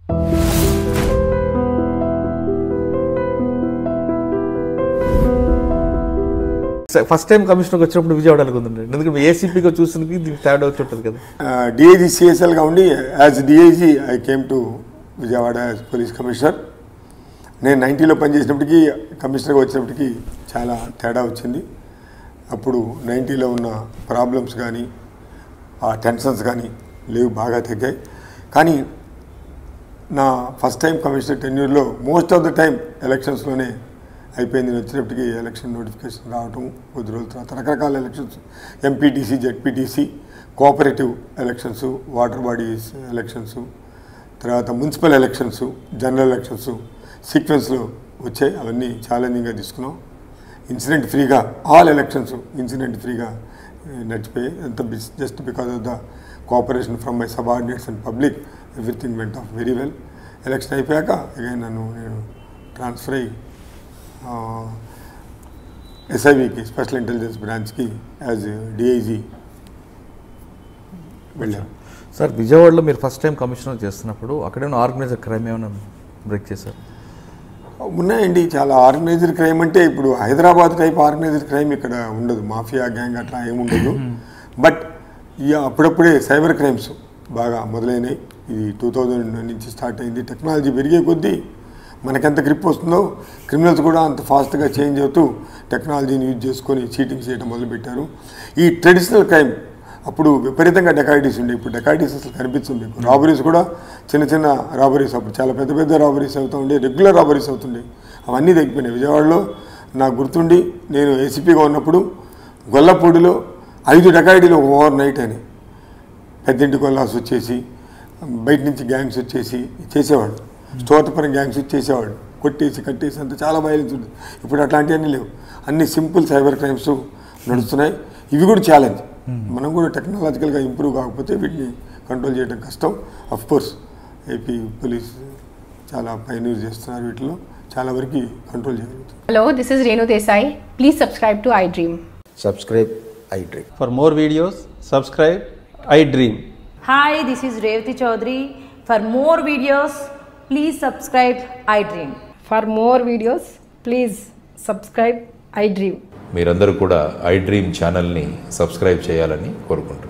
First time కమిషనర్కి వచ్చినప్పుడు విజయవాడ అనుకుందండి ఎందుకంటే ఏసీపీగా చూసిన దీనికి తేడా వచ్చి ఉంటుంది కదా డిఐజీ సిఎస్ఎల్గా ఉండి as DIG I came to Vijayawada as police commissioner నేను నైంటీలో పనిచేసినప్పటికీ కమిషనర్గా వచ్చినప్పటికీ చాలా తేడా వచ్చింది అప్పుడు నైంటీలో ఉన్న ప్రాబ్లమ్స్ కానీ ఆ టెన్షన్స్ కానీ లేవు బాగా తగ్గాయి కానీ నా ఫస్ట్ టైం కమిషనర్ టెన్యూర్లో మోస్ట్ ఆఫ్ ద టైం ఎలక్షన్స్లోనే అయిపోయింది నేను వచ్చినప్పటికీ ఎలక్షన్ నోటిఫికేషన్ రావటం కొద్ది రోజుల తర్వాత రకరకాల elections MPTC ZPTC cooperative elections water bodies elections తర్వాత మున్సిపల్ ఎలక్షన్స్ జనరల్ ఎలక్షన్స్ సీక్వెన్స్లో వచ్చాయి అవన్నీ ఛాలెంజింగ్గా తీసుకున్నాం ఇన్సిడెంట్ ఫ్రీగా ఆల్ ఎలక్షన్స్ ఇన్సిడెంట్ ఫ్రీగా నడిచిపోయాయి అంత just because of the cooperation from my subordinates and public everything went off very well election అయిపోయాక అగైన్ నన్ను నేను ట్రాన్స్ఫర్ అయ్యి ఎస్ఐబికి స్పెషల్ ఇంటెలిజెన్స్ బ్రాంచ్కి యాజ్ డిఐజీ వెళ్ళాను సార్ విజయవాడలో మీరు ఫస్ట్ టైం కమిషనర్ చేస్తున్నప్పుడు అక్కడే ఆర్గనైజర్ క్రైమ్ ఏమైనా బ్రేక్ చేశారు ఉన్నాయండి చాలా ఆర్గనైజ్డ్ క్రైమ్ అంటే ఇప్పుడు హైదరాబాద్ టైప్ ఆర్గనైజ్డ్ క్రైమ్ ఇక్కడ ఉండదు మాఫియా గ్యాంగ్ అట్లా ఏముండదు బట్ ఇక అప్పుడప్పుడే సైబర్ క్రైమ్స్ బాగా మొదలైనాయి ఇది టూ థౌజండ్ నుంచి స్టార్ట్ అయింది టెక్నాలజీ పెరిగే కొద్దీ మనకెంత గ్రిప్ వస్తుందో క్రిమినల్స్ కూడా అంత ఫాస్ట్గా చేంజ్ అవుతూ టెక్నాలజీని యూజ్ చేసుకొని చీటింగ్ చేయడం మొదలుపెట్టారు ఈ ట్రెడిషనల్ క్రైమ్ అప్పుడు విపరీతంగా డెకాయిటీస్ ఉండే ఇప్పుడు డెకాయిటీస్ అసలు కనిపిస్తుంది ఇప్పుడు రాబరీస్ కూడా చిన్న చిన్న రాబరీస్ అప్పుడు చాలా పెద్ద పెద్ద రాబరీస్ అవుతూ ఉండే రెగ్యులర్ రాబరీస్ అవుతుండే అవన్నీ తగ్గిపోయినాయి విజయవాడలో నాకు గుర్తుండి నేను ఏసీపీగా ఉన్నప్పుడు గొల్లపూడిలో ఐదు డెకాయిటీలు ఓవర్ నైట్ అని పెద్దింటి కొల్లాస్ వచ్చేసి బయట నుంచి గ్యాంగ్స్ వచ్చేసి చేసేవాడు స్టోర్పరం గ్యాంగ్స్ వచ్చేసేవాడు కొట్టేసి కట్టేసి అంత చాలా వైలెన్స్ ఉంది ఇప్పుడు అట్లాంటివన్నీ లేవు అన్ని సింపుల్ సైబర్ క్రైమ్స్ నడుస్తున్నాయి ఇవి కూడా ఛాలెంజ్ మనం కూడా టెక్నాలజికల్గా ఇంప్రూవ్ కాకపోతే వీటిని కంట్రోల్ చేయడం కష్టం అఫ్ కోర్స్ ఏపీ పోలీస్ చాలా పైనూర్ చేస్తున్నారు వీటిలో చాలా వరకు కంట్రోల్ చేయగలుగుతారు Hello, this is Renu Desai. Please subscribe to iDream. subscribe iDream. For more videos, subscribe I Dream. Hi, this is Revati Chaudhary. For more videos, please subscribe iDream. For more videos, please subscribe iDream. మీరందరూ కూడా I dream ఛానల్ని subscribe చేయాలని కోరుకుంటున్నాను